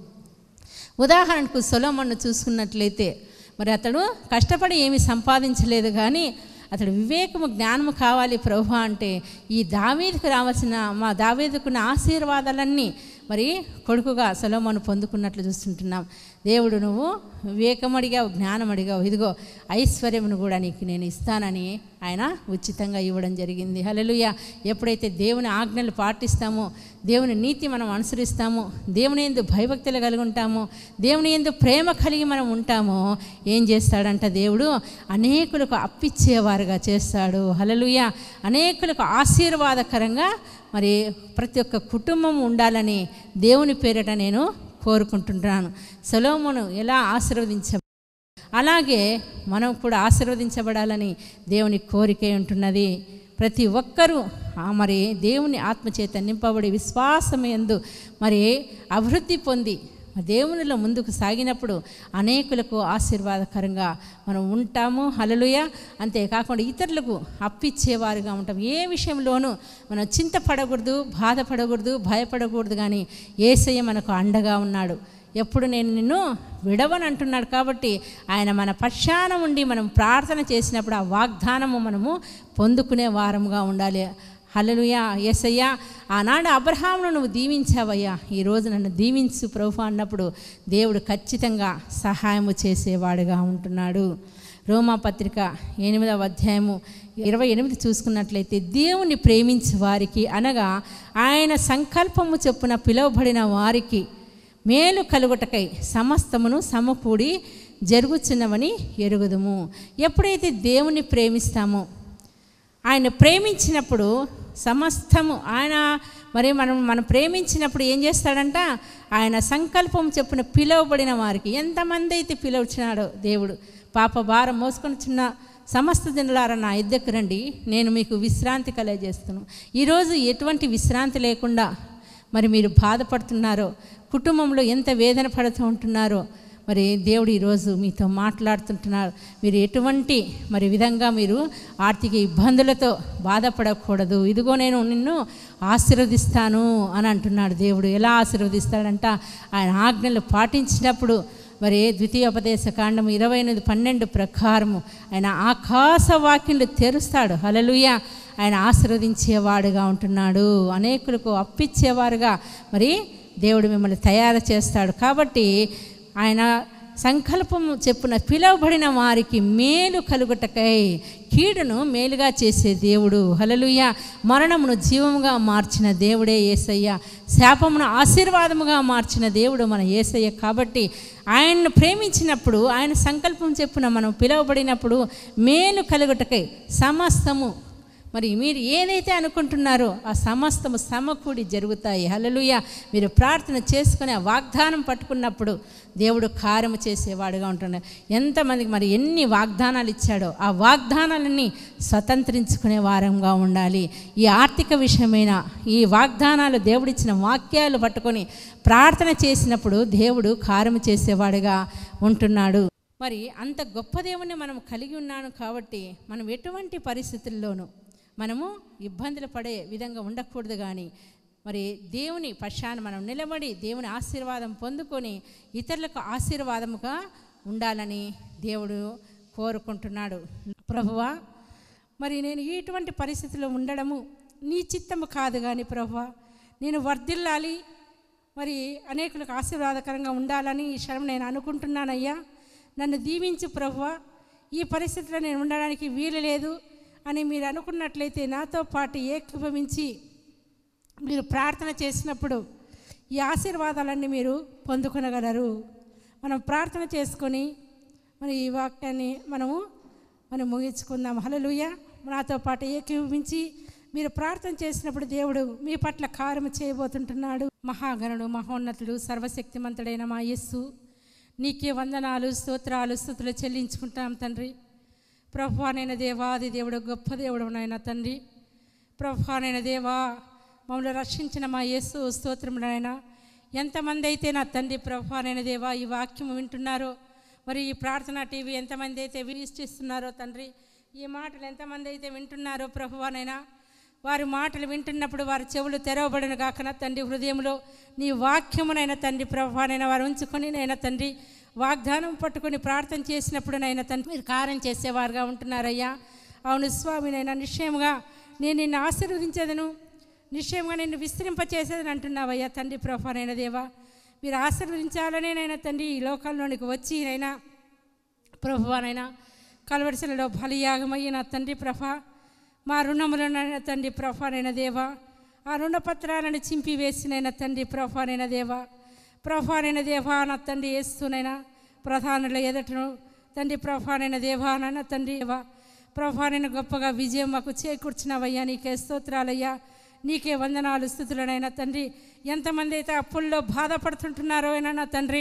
ఉదాహరణకు సొలోమన్ను చూసుకున్నట్లయితే మరి అతడు కష్టపడి ఏమీ సంపాదించలేదు కానీ అతడు వివేకము జ్ఞానము కావాలి ప్రభు అంటే ఈ దావీదుకు రావాల్సిన మా దావీదుకున్న ఆశీర్వాదాలన్నీ మరి కొడుకుగా సొలోమోను పొందుకున్నట్లు చూస్తుంటున్నాం దేవుడు నువ్వు వివేకం అడిగావు జ్ఞానం అడిగావు ఇదిగో ఐశ్వర్యమును కూడా నీకు నేను ఇస్తానని ఆయన ఉచితంగా ఇవ్వడం జరిగింది హల్లెలూయా ఎప్పుడైతే దేవుని ఆజ్ఞలు పాటిస్తామో దేవుని నీతి మనం అనుసరిస్తామో దేవుని ఎందు భయభక్తులు కలిగి ఉంటామో దేవుని ఎందు ప్రేమ కలిగి మనం ఉంటామో ఏం చేస్తాడంట దేవుడు అనేకులకు అప్పిచ్చేవారుగా చేస్తాడు హల్లెలూయా అనేకులకు ఆశీర్వాదకరంగా మరి ప్రతి ఒక్క కుటుంబం ఉండాలని దేవుని పేరిట నేను కోరుకుంటున్నాను సొలోమును ఎలా ఆశీర్వదించ అలాగే మనం కూడా ఆశీర్వదించబడాలని దేవుని కోరిక ఉంటున్నది ప్రతి ఒక్కరూ ఆ మరి దేవుని ఆత్మచేత నింపబడి విశ్వాసం ఎందు మరి అభివృద్ధి పొంది దేవునిలో ముందుకు సాగినప్పుడు అనేకులకు ఆశీర్వాదకరంగా మనం ఉంటాము హలలుయ అంతేకాకుండా ఇతరులకు అప్పిచ్చేవారుగా ఉంటాం ఏ విషయంలోనూ మనం చింతపడకూడదు బాధపడకూడదు భయపడకూడదు కానీ ఏసయ్య మనకు అండగా ఉన్నాడు ఎప్పుడు నేను నిన్ను విడవని అంటున్నాడు కాబట్టి ఆయన మన పక్షాన ఉండి మనం ప్రార్థన చేసినప్పుడు ఆ వాగ్దానము మనము పొందుకునే వారముగా ఉండాలి హల్లెలూయా ఎసయ్యా ఆనాడు అబ్రహామును నువ్వు దీవించావయ్యా ఈరోజు నన్ను దీవించు ప్రభు అన్నప్పుడు దేవుడు ఖచ్చితంగా సహాయము చేసేవాడుగా ఉంటున్నాడు రోమా పత్రిక ఎనిమిదవ అధ్యాయము ఇరవై ఎనిమిది చూసుకున్నట్లయితే దేవుని ప్రేమించే వారికి అనగా ఆయన సంకల్పము చొప్పున పిలువబడిన వారికి మేలు కలుగుటకై సమస్తమును సమకూడి జరుగుచున్నవని ఎరుగుదుము ఎప్పుడైతే దేవుని ప్రేమిస్తామో ఆయన ప్రేమించినప్పుడు సమస్తము ఆయన మరి మనం మనం ప్రేమించినప్పుడు ఏం చేస్తాడంట ఆయన సంకల్పం చెప్పున పిలువబడిన వారికి ఎంతమంది అయితే పిలువచ్చినాడో దేవుడు పాప భారం మోసుకొని చిన్న సమస్త జనులారా నా ఇద్దరికి రండి నేను మీకు విశ్రాంతి కలగజేస్తాను ఈరోజు ఎటువంటి విశ్రాంతి లేకుండా మరి మీరు బాధపడుతున్నారో కుటుంబంలో ఎంత వేదన పడుతూ ఉంటున్నారో మరి దేవుడు ఈరోజు మీతో మాట్లాడుతుంటున్నారు మీరు ఎటువంటి మరి విధంగా మీరు ఆర్థిక ఇబ్బందులతో బాధపడకూడదు ఇదిగో నేను నిన్ను ఆశీర్వదిస్తాను అని అంటున్నాడు దేవుడు ఎలా ఆశీర్వదిస్తాడంట ఆయన ఆజ్ఞలు పాటించినప్పుడు మరి ద్వితీయోపదేశ కాండం ఇరవై ఎనిమిది పన్నెండు ప్రకారము ఆయన ఆకాశ వాక్యులు తెరుస్తాడు హలలుయ ఆయన ఆశీర్వదించేవాడుగా ఉంటున్నాడు అనేకులకు అప్పిచ్చేవారుగా మరి దేవుడు మిమ్మల్ని తయారు చేస్తాడు కాబట్టి ఆయన సంకల్పము చెప్పున పిలువబడిన వారికి మేలు కలుగుటకై కీడును మేలుగా చేసే దేవుడు హలలుయ మరణమును జీవముగా మార్చిన దేవుడే ఏసయ్య శాపమును ఆశీర్వాదముగా మార్చిన దేవుడు మన ఏసయ్య కాబట్టి ఆయన్ను ప్రేమించినప్పుడు ఆయన సంకల్పం చెప్పున మనం పిలువబడినప్పుడు మేలు కలుగుటకై సమస్తము మరి మీరు ఏదైతే అనుకుంటున్నారో ఆ సమస్తము సమకూడి జరుగుతాయి హలలుయ మీరు ప్రార్థన చేసుకుని ఆ వాగ్దానం పట్టుకున్నప్పుడు దేవుడు కార్యము చేసేవాడుగా ఉంటున్నాడు ఎంతమందికి మరి ఎన్ని వాగ్దానాలు ఇచ్చాడో ఆ వాగ్దానాలన్నీ స్వతంత్రించుకునే వారంగా ఉండాలి ఈ ఆర్థిక విషయమైన ఈ వాగ్దానాలు దేవుడిచ్చిన వాక్యాలు పట్టుకొని ప్రార్థన చేసినప్పుడు దేవుడు కార్యము చేసేవాడుగా ఉంటున్నాడు మరి అంత గొప్ప దేవుని మనం కలిగి ఉన్నాను కాబట్టి మనం ఎటువంటి పరిస్థితుల్లోనూ మనము ఇబ్బందులు పడే విధంగా ఉండకూడదు కానీ మరి దేవుని పక్షాన మనం నిలబడి దేవుని ఆశీర్వాదం పొందుకొని ఇతరులకు ఆశీర్వాదముగా ఉండాలని దేవుడు కోరుకుంటున్నాడు ప్రభువా మరి నేను ఇటువంటి పరిస్థితిలో ఉండడము నీ చిత్తము కాదు కానీ ప్రభువా నేను వర్ధిల్లాలి మరి అనేకులకు ఆశీర్వాదకరంగా ఉండాలని ఈ క్షణం నేను అనుకుంటున్నానయ్యా నన్ను దీవించు ప్రభువా ఈ పరిస్థితిలో నేను ఉండడానికి వీలు లేదు అని మీరు అనుకున్నట్లయితే నాతో పాటు ఏకీభవించి మీరు ప్రార్థన చేసినప్పుడు ఈ ఆశీర్వాదాలన్నీ మీరు పొందుకొనగలరు మనం ప్రార్థన చేసుకొని మరి ఈ వాక్యాన్ని మనము మనం ముగించుకుందాం హలలుయ నాతో పాటు ఏకీభవించి మీరు ప్రార్థన చేసినప్పుడు దేవుడు మీ పట్ల కార్యము చేయబోతుంటున్నాడు మహాగణుడు మహోన్నతుడు సర్వశక్తిమంతుడైన మా యస్సు నీకే వందనాలు స్తోత్రాలు స్థుతులు చెల్లించుకుంటాం తండ్రి ప్రభువానైన దేవాది దేవుడు గొప్ప దేవుడు నాయన తండ్రి ప్రభువానైన దేవా మమ్మల్ని రక్షించిన మా యేసు స్తోత్రములైనా ఎంతమంది అయితే నా తండ్రి ప్రభువానైన దేవా ఈ వాక్యం వింటున్నారో మరి ఈ ప్రార్థన టీవీ ఎంతమంది అయితే వీక్షిస్తున్నారో తండ్రి ఈ మాటలు ఎంతమంది అయితే వింటున్నారో ప్రభువానైనా వారి మాటలు వింటున్నప్పుడు వారి చెవులు తెరవబడిన కాకన తండ్రి హృదయంలో నీ వాక్యమునైనా తండ్రి ప్రభానైనా వారు ఉంచుకొని నైనా తండ్రి వాగ్దానం పట్టుకొని ప్రార్థన చేసినప్పుడు నైనా తండ్రి మీరు కార్యం చేసేవారుగా ఉంటున్నారయ్యా అవును స్వామి నైనా నిశ్చయముగా నేను నిన్ను ఆశీర్వదించేదను నిశ్చయంగా నిన్ను విస్తరింపచేసేదని అంటున్నావయ్యా తండ్రి ప్రభానైన దేవా మీరు ఆశీర్వదించాలనే నైనా తండ్రి ఈ లోకంలోనికి వచ్చి నైనా ప్రభువానైనా కలవరిసలలో బలియాగమయ్యి నా తండ్రి ప్రభ మా రుణములనైనా తండ్రి ప్రభానైన దేవా ఆ రుణపత్రాలను చింపివేసినైనా తండ్రి ప్రభానైన దేవా ప్రభానైన దేవా నా తండ్రి వేస్తునైనా ప్రధానుల ఎదటను తండ్రి ప్రభానైన దేవా నాన్న తండ్రి దేవా ప్రభానైన గొప్పగా విజయం మాకు చేకూర్చినవయ్యా నీకే స్తోత్రాలయ్యా నీకే వందనాలు స్థుతులనైనా తండ్రి ఎంతమంది అయితే అప్పుల్లో బాధపడుతుంటున్నారో అయినా నా తండ్రి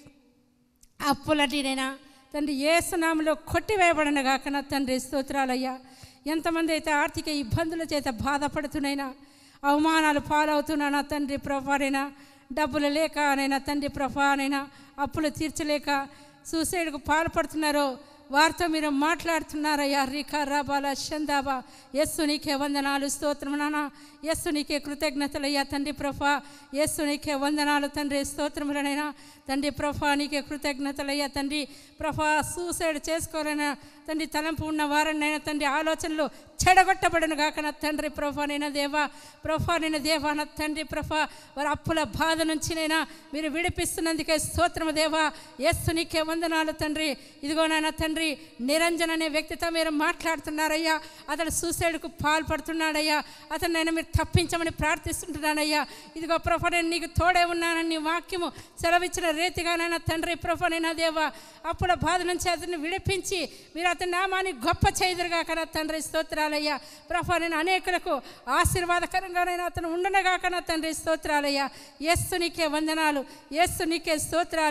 అప్పులటినైనా తండ్రి ఏ సునాములో కొట్టివేయబడిన గాక నా తండ్రి స్తోత్రాలయ్యా ఎంతమంది అయితే ఆర్థిక ఇబ్బందుల చేత బాధపడుతున్నైనా అవమానాలు పాలవుతున్నా నా తండ్రి ప్రభానైనా డబ్బులు లేక అనైనా తండ్రి ప్రభానైనా అప్పులు తీర్చలేక సూసైడ్కు పాల్పడుతున్నారో వారితో మీరు మాట్లాడుతున్నారయ్యా రికా రాబాల షందాబా యస్సు నీకే వందనాలు స్తోత్రం నాన్న యస్సు నీకే కృతజ్ఞతలయ్యా తండ్రి ప్రభా యస్సు నీకే వందనాలు తండ్రి స్తోత్రములనైనా తండ్రి ప్రభా నీకే కృతజ్ఞతలయ్యా తండ్రి ప్రభా సూసైడ్ చేసుకోవాలైనా తండ్రి తలంపు ఉన్న వారినైనా తండ్రి ఆలోచనలు చెడగొట్టబడను గాక నా తండ్రి ప్రభా నైనా దేవా ప్రభా నైనా దేవా నా తండ్రి ప్రభా వారి అప్పుల బాధ నుంచినైనా మీరు విడిపిస్తున్నందుకే స్తోత్రము దేవా యస్సు నీకే వందనాలు తండ్రి ఇదిగో నాయన తండ్రి నిరంజన్ అనే వ్యక్తితో మీరు మాట్లాడుతున్నారయ్యా అతడు సూసైడ్కు పాల్పడుతున్నాడయ్యా అతను నేను మీరు తప్పించమని ప్రార్థిస్తుంటున్నానయ్యా ఇదిగో ప్రభా నేను నీకు తోడే ఉన్నానని నీ వాక్యము సెలవిచ్చిన రీతిగానైనా తండ్రి ప్రభా నైనా దేవా అప్పుల బాధ నుంచి అతన్ని విడిపించి మీరు అతని నామాన్ని గొప్ప చేదురుగా కన్నా తండ్రి స్తోత్రాలయ్యా ప్రభా నేను అనేకులకు ఆశీర్వాదకరంగానైనా అతను ఉండనగాక నా తండ్రి స్తోత్రాలయ్యా ఎస్సు నీకే వందనాలు ఎస్సు నీకే స్తోత్రాలు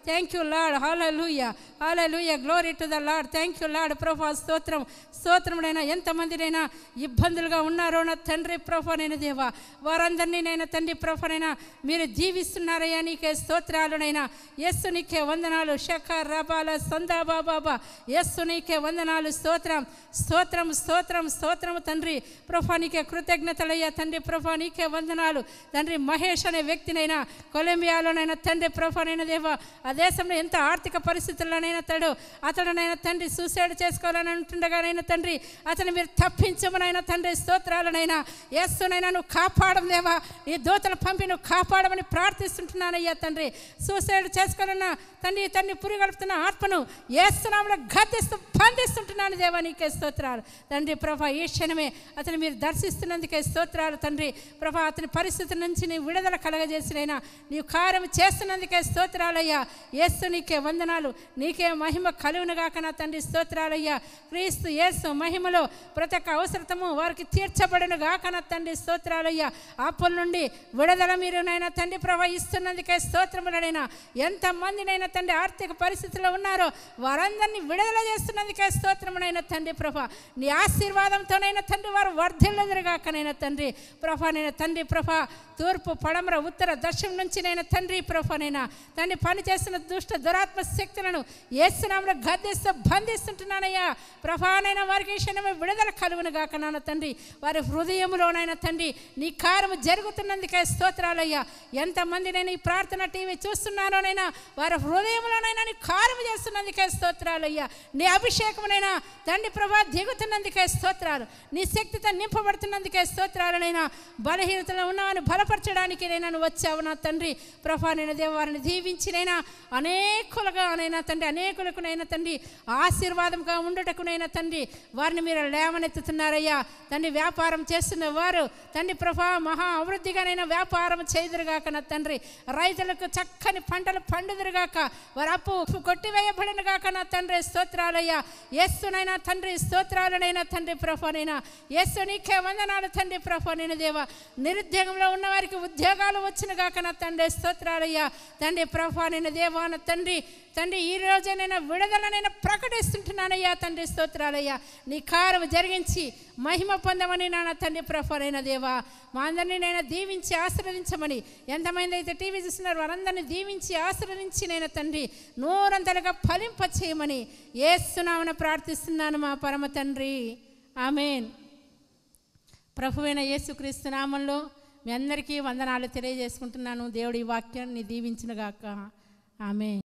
థ్యాంక్ యూ లాడ్ హాలూయ హాలూయ glory to the lord thank you lord ప్రభా స్తోత్రం స్తోత్రమునైనా ఎంతమందినైనా ఇబ్బందులుగా ఉన్నారో నా తండ్రి ప్రభానైన దేవా వారందరినీ నైనా తండ్రి ప్రభానైనా మీరు జీవిస్తున్నారయ్యా నీకే స్తోత్రాలునైనా యస్సు నీకే వందనాలు షక రబాల సందా బాబా యస్సు నీకే వందనాలు స్తోత్రం స్తోత్రం స్తోత్రం స్తోత్రము తండ్రి ప్రభా నీకే కృతజ్ఞతలయ్యా తండ్రి ప్రభా నీకే వందనాలు తండ్రి మహేష్ అనే వ్యక్తినైనా కొలంబియాలోనైనా తండ్రి ప్రభానైనా దేవా ఆ దేశంలో ఎంత ఆర్థిక పరిస్థితుల్లోనైనా తడు అతడునైనా తండ్రి సూసైడ్ చేసుకోవాలని అంటుండగానైనా తండ్రి అతను మీరు తప్పించమనైనా తండ్రి స్తోత్రాలనైనా ఏస్తునైనా నువ్వు కాపాడం దేవా నీ దూతలు పంపి నువ్వు కాపాడమని ప్రార్థిస్తుంటున్నానయ్యా తండ్రి సూసైడ్ చేసుకోవాలన్న తండ్రి తండ్రి పురిగలుపుతున్న ఆత్మను ఏస్తున్నాములో గద్దిస్తూ బంధిస్తుంటున్నాను దేవా నీకే స్తోత్రాలు తండ్రి ప్రభా ఈ క్షణమే అతను మీరు దర్శిస్తున్నందుకే స్తోత్రాలు తండ్రి ప్రభా అతని పరిస్థితి నుంచి నీ విడుదల కలగజేసినైనా నీవు కార్యం చేస్తున్నందుకే స్తోత్రాలయ్యా యేసు నీకే వందనాలు నీకే మహిమ కలుగునుగాక నా తండ్రి స్తోత్రాలయ్యా క్రీస్తు యేసు మహిమలో ప్రతి ఒక్క అవసరతము వారికి తీర్చబడును గాక నా తండ్రి స్తోత్రాలయ్యా అప్పుల నుండి విడుదల మీరు నైనా తండ్రి ప్రభా ఇస్తున్నందుకే స్తోత్రములనైనా ఎంతమందినైనా తండ్రి ఆర్థిక పరిస్థితిలో ఉన్నారో వారందరినీ విడుదల చేస్తున్నందుకే స్తోత్రమునైనా తండ్రి ప్రభా నీ ఆశీర్వాదంతోనైనా తండ్రి వారు వర్ధిల్లదురుగాకనైనా తండ్రి ప్రభా నేను తండ్రి ప్రభా తూర్పు పడమర ఉత్తర దక్షిణం నుంచి నేను తండ్రి ప్రభానైనా తండ్రి పని చేస్తున్న దుష్ట దురాత్మ శక్తులను ఏసునామలో గద్దిస్తూ బంధిస్తుంటున్నానయ్యా ప్రభానైనా వారికి ఈ క్షణమే విడుదల కలుగును గాక నాన్న తండ్రి వారి హృదయంలోనైనా తండ్రి నీ కార్యము జరుగుతున్నందుకే స్తోత్రాలయ్యా ఎంతమందినైనా ఈ ప్రార్థన టీవీ చూస్తున్నానోనైనా వారి హృదయంలోనైనా నీ కార్యము చేస్తున్నందుకే స్తోత్రాలయ్యా నీ అభిషేకమునైనా తండ్రి ప్రభా దిగుతున్నందుకే స్తోత్రాలు నీ శక్తితో నింపబడుతున్నందుకే స్తోత్రాలనైనా బలహీనతలో ఉన్నవాని బలపరచడానికి నేను వచ్చావు నా తండ్రి ప్రభా నేను దేవారిని దీవించినైనా అనేకులుగా నైనా తండ్రి అనేకులకునైనా తండ్రి ఆశీర్వాదంగా ఉండుటకునైనా తండ్రి వారిని మీరు లేవనెత్తుతున్నారయ్యా తండ్రి వ్యాపారం చేస్తున్న వారు తండ్రి ప్రభా మహా అభివృద్ధిగానైనా వ్యాపారం చేదురుగాక నా తండ్రి రైతులకు చక్కని పంటలు పండుదురుగాక వారి అప్పు కొట్టివేయబడిన గాక నా తండ్రి స్తోత్రాలయ్యా యేసునైనా తండ్రి స్తోత్రాలనైనా తండ్రి ప్రభానైనా యేసు నీకే వందనాలు తండ్రి ప్రభానైన దేవ నిరుద్యోగంలో ఉన్న వారికి ఉద్యోగాలు వచ్చిన గాక నా తండ్రి స్తోత్రాలయ్యా తండ్రి ప్రభానైన దేవా నా తండ్రి తండ్రి ఈ రోజైనా విడుదలనైనా ప్రకటిస్తుంటున్నానయ్యా తండ్రి స్తోత్రాలయ్యా నీ కారం జరిగించి మహిమ పొందమని నాన్న తండ్రి ప్రభానైన దేవా మా అందరినీ నేను దీవించి ఆశీర్వదించమని ఎంతమంది అయితే టీవీ చూస్తున్నారు వారందరినీ దీవించి ఆశీర్వదించి నేను తండ్రి నూరంతలుగా ఫలింప చేయమని ఏస్తున్నామని ప్రార్థిస్తున్నాను మా పరమ తండ్రి ఆమెన్ ప్రభువైన యేసుక్రీస్తు నామంలో మీ అందరికీ వందనాలు తెలియజేసుకుంటున్నాను దేవుడి వాక్యాన్ని దీవించినగాక ఆమె